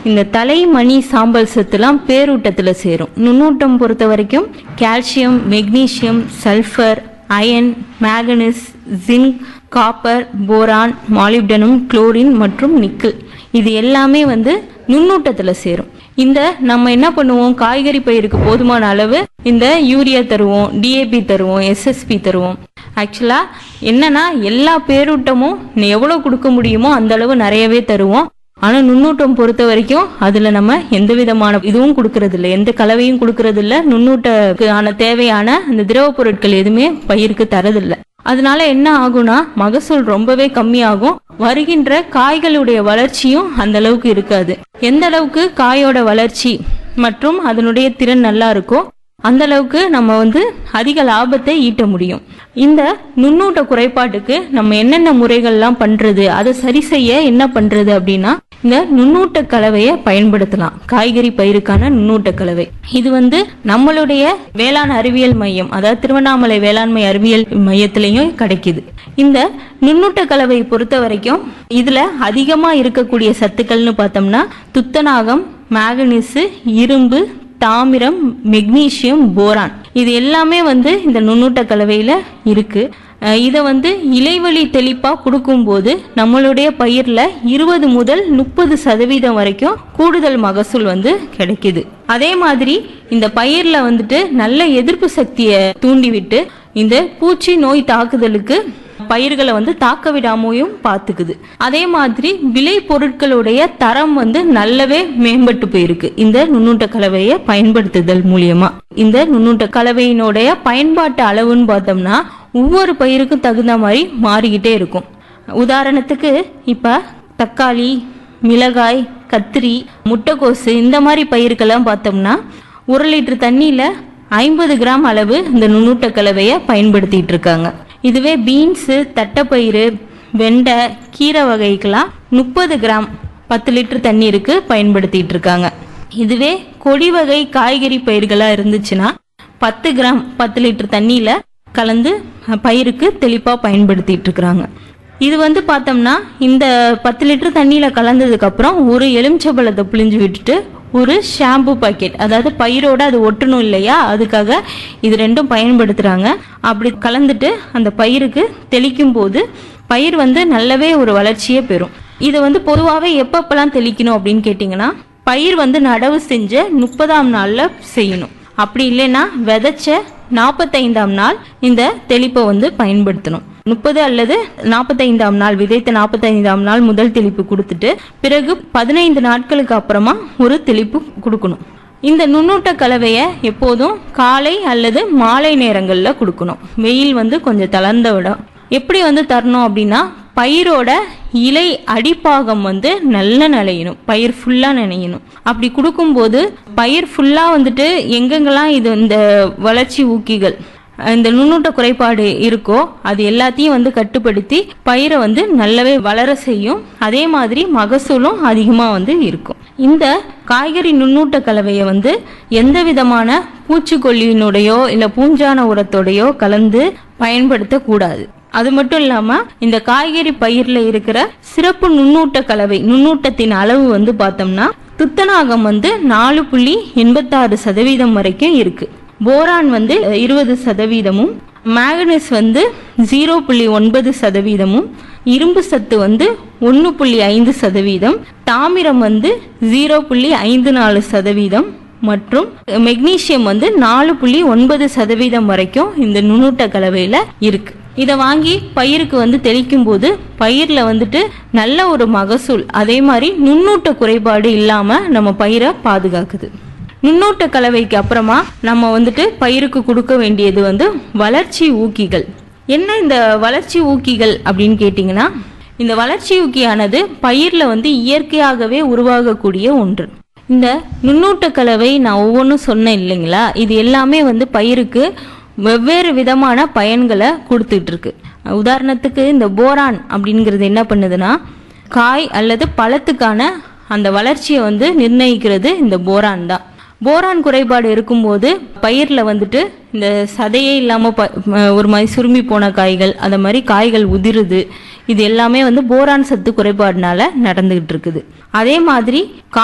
இந்த தலை மணி சாம்பல் சத்துலாம் பேரூட்டத்தில் சேரும் நுண்ணூட்டம் பொறுத்த வரைக்கும் calcium magnesium sulphur iron manganese zinc copper boron molybdenum chlorine மற்றும் நிக்கல் இது எல்லாமே வந்து நுண்ணூட்டத்தில் சேரும் இந்த நம்ம என்ன பண்ணுவோம் காய்கறி பயிருக்கு போதுமான அளவு இந்த யூரியா தருவோம் டிஏபி தருவோம் எஸ்எஸ்பி தருவோம் ஆக்சுவலா என்னன்னா எல்லா பேரூட்டமும் எவ்வளோ கொடுக்க முடியுமோ அந்த அளவு நிறையவே தருவோம் ஆனா நுண்ணூட்டம் பொறுத்த வரைக்கும் அதுல நம்ம எந்த விதமான இதுவும் கொடுக்கறது இல்ல எந்த கலவையும் கொடுக்கறது இல்ல நுண்ணூட்டத்துக்கான தேவையான அந்த திரவ பொருட்கள் எதுவுமே பயிருக்கு தரதில்ல அதனால என்ன ஆகும்னா மகசூல் ரொம்பவே கம்மியாகும் வருகின்ற காய்களுடைய வளர்ச்சியும் அந்த அளவுக்கு இருக்காது எந்த அளவுக்கு காயோட வளர்ச்சி மற்றும் அதனுடைய திறன் நல்லா இருக்கோ அந்த அளவுக்கு நம்ம வந்து அதிக லாபத்தை ஈட்ட முடியும் இந்த நுண்ணூட்ட குறைபாட்டுக்கு நம்ம என்னென்ன முறைகள்லாம் பண்றது அதை சரி செய்ய என்ன பண்றது அப்படின்னா இந்த நுண்ணூட்ட கலவையை பயன்படுத்தலாம் காய்கறி பயிருக்கான நுண்ணூட்ட கலவை இது வந்து நம்மளுடைய வேளாண் அறிவியல் மையம் அதாவது திருவண்ணாமலை வேளாண்மை அறிவியல் மையத்திலையும் கிடைக்குது இந்த நுண்ணூட்ட கலவை பொறுத்த வரைக்கும் இதுல அதிகமா இருக்கக்கூடிய சத்துக்கள்னு பார்த்தோம்னா துத்தநாகம் மேகனீசு இரும்பு தாமிரம் மெக்னீசியம் போரான் இது எல்லாமே வந்து இந்த நுண்ணூட்ட கலவையில இருக்கு அஹ் இதை வந்து இலைவழி தெளிப்பா கொடுக்கும்போது நம்மளுடைய பயிர்ல இருபது முதல் முப்பது சதவீதம் வரைக்கும் கூடுதல் மகசூல் வந்து கிடைக்குது அதே மாதிரி இந்த பயிர்ல வந்துட்டு நல்ல எதிர்ப்பு சக்தியை தூண்டிவிட்டு இந்த பூச்சி நோய் தாக்குதலுக்கு பயிர்களை வந்து தாக்க விடாமையும் பார்த்துக்குது அதே மாதிரி விளை பொருட்களுடைய தரம் வந்து நல்லாவே மேம்பட்டு போயிருக்கு இந்த நுண்ணூட்ட கலவையை பயன்படுத்துதல் மூலியமா இந்த நுண்ணூட்ட கலவையினுடைய பயன்பாட்டு அளவுன்னு பார்த்தோம்னா ஒவ்வொரு பயிருக்கும் தகுந்த மாதிரி மாறிக்கிட்டே இருக்கும் உதாரணத்துக்கு இப்ப தக்காளி மிளகாய் கத்திரி முட்டைக்கோசு இந்த மாதிரி பயிருக்கெல்லாம் பார்த்தோம்னா ஒரு லிட்டர் தண்ணியில ஐம்பது கிராம் அளவு இந்த நுண்ணூட்ட கலவையை பயன்படுத்திட்டு இருக்காங்க இதுவே பீன்ஸு தட்டைப்பயிறு வெண்டை கீரை வகைக்கெல்லாம் முப்பது கிராம் பத்து லிட்டர் தண்ணீருக்கு பயன்படுத்திட்டு இருக்காங்க இதுவே கொடி வகை காய்கறி பயிர்களா இருந்துச்சுன்னா பத்து கிராம் பத்து லிட்டர் தண்ணியில கலந்து அஹ், பயிருக்கு தெளிப்பா பயன்படுத்திட்டு இருக்கிறாங்க இது வந்து பார்த்தோம்னா இந்த பத்து லிட்டர் தண்ணியில கலந்ததுக்கு அப்புறம் ஒரு எலுமிச்சம்பழத்தை புளிஞ்சு விட்டுட்டு ஒரு ஷாம்பு பாக்கெட் அதாவது பயிரோட அது ஒட்டணும் இல்லையா அதுக்காக இது ரெண்டும் பயன்படுத்துறாங்க அப்படி கலந்துட்டு அந்த பயிருக்கு தெளிக்கும் போது பயிர் வந்து நல்லாவே ஒரு வளர்ச்சியே பெறும் இதை வந்து பொதுவாகவே எப்பப்பெல்லாம் தெளிக்கணும் அப்படின்னு கேட்டிங்கன்னா பயிர் வந்து நடவு செஞ்ச முப்பதாம் நாள்ல செய்யணும் அப்படி இல்லைன்னா விதைச்ச நாற்பத்தைந்தாம் நாள் இந்த தெளிப்பை வந்து பயன்படுத்தணும் முப்பது அல்லது நாற்பத்தைந்தாம் நாள் விதைத்த நாற்பத்தைந்தாம் நாள் முதல் தெளிப்பு கொடுத்துட்டு பிறகு பதினைந்து நாட்களுக்கு அப்புறமா ஒரு தெளிப்பு கொடுக்கணும் இந்த நுண்ணூட்ட கலவையை எப்போதும் காலை அல்லது மாலை நேரங்களில் கொடுக்கணும் வெயில் வந்து கொஞ்சம் தளர்ந்த விடும் எப்படி வந்து தரணும் அப்படின்னா பயிரோட இலை அடிப்பாகம் வந்து நல்லா நனையணும் பயிர் ஃபுல்லா நனையணும் அப்படி கொடுக்கும்போது பயிர் ஃபுல்லா வந்துட்டு எங்கெங்கெல்லாம் இது இந்த வளர்ச்சி ஊக்கிகள் இந்த நுண்ணூட்ட குறைபாடு இருக்கோ அது எல்லாத்தையும் வந்து கட்டுப்படுத்தி பயிரை வந்து நல்லாவே வளர செய்யும் அதே மாதிரி மகசூலும் அதிகமா வந்து இருக்கும் இந்த காய்கறி நுண்ணூட்ட கலவையை வந்து எந்த விதமான பூச்சிக்கொல்லியினுடையோ இல்ல பூஞ்சான உரத்தோடையோ கலந்து பயன்படுத்தக்கூடாது அது மட்டும் இல்லாம இந்த காய்கறி பயிர்ல இருக்கிற சிறப்பு நுண்ணூட்ட கலவை நுண்ணூட்டத்தின் அளவு வந்து பார்த்தோம்னா துத்தநாகம் வந்து நாலு புள்ளி எண்பத்தாறு சதவீதம் வரைக்கும் இருக்கு போரான் வந்து இருபது சதவீதமும் மேங்கனீஸ் வந்து ஜீரோ புள்ளி ஒன்பது சதவீதமும் இரும்பு சத்து வந்து ஒன்று புள்ளி ஐந்து சதவீதம் தாமிரம் வந்து ஜீரோ புள்ளி ஐந்து நாலு சதவீதம் மற்றும் மெக்னீசியம் வந்து நாலு புள்ளி ஒன்பது சதவீதம் வரைக்கும் இந்த நுண்ணூட்ட கலவையில இருக்கு இதை வாங்கி பயிருக்கு வந்து தெளிக்கும் போது பயிர்ல வந்துட்டு நல்ல ஒரு மகசூல் அதே மாதிரி நுண்ணூட்ட குறைபாடு இல்லாம நம்ம பயிரை பாதுகாக்குது நுண்ணூட்ட கலவைக்கு அப்புறமா நம்ம வந்துட்டு பயிருக்கு கொடுக்க வேண்டியது வந்து வளர்ச்சி ஊக்கிகள் என்ன இந்த வளர்ச்சி ஊக்கிகள் அப்படின்னு கேட்டிங்கன்னா இந்த வளர்ச்சி ஊக்கியானது பயிர்ல வந்து இயற்கையாகவே உருவாகக்கூடிய ஒன்று இந்த நுண்ணூட்ட கலவை நான் ஒவ்வொன்றும் சொன்னேன் இல்லைங்களா இது எல்லாமே வந்து பயிருக்கு வெவ்வேறு விதமான பயன்களை கொடுத்துட்டு இருக்கு உதாரணத்துக்கு இந்த போரான் அப்படிங்கிறது என்ன பண்ணுதுன்னா காய் அல்லது பழத்துக்கான அந்த வளர்ச்சியை வந்து நிர்ணயிக்கிறது இந்த போரான் தான் போரான் குறைபாடு இருக்கும்போது பயிரில் வந்துட்டு இந்த சதையே இல்லாமல் ப ம- ஒரு மாதிரி சுருங்கி போன காய்கள் அந்த மாதிரி காய்கள் உதிருது இது எல்லாமே வந்து போரான் சத்து குறைபாடுனால நடந்துகிட்டு இருக்குது அதே மாதிரி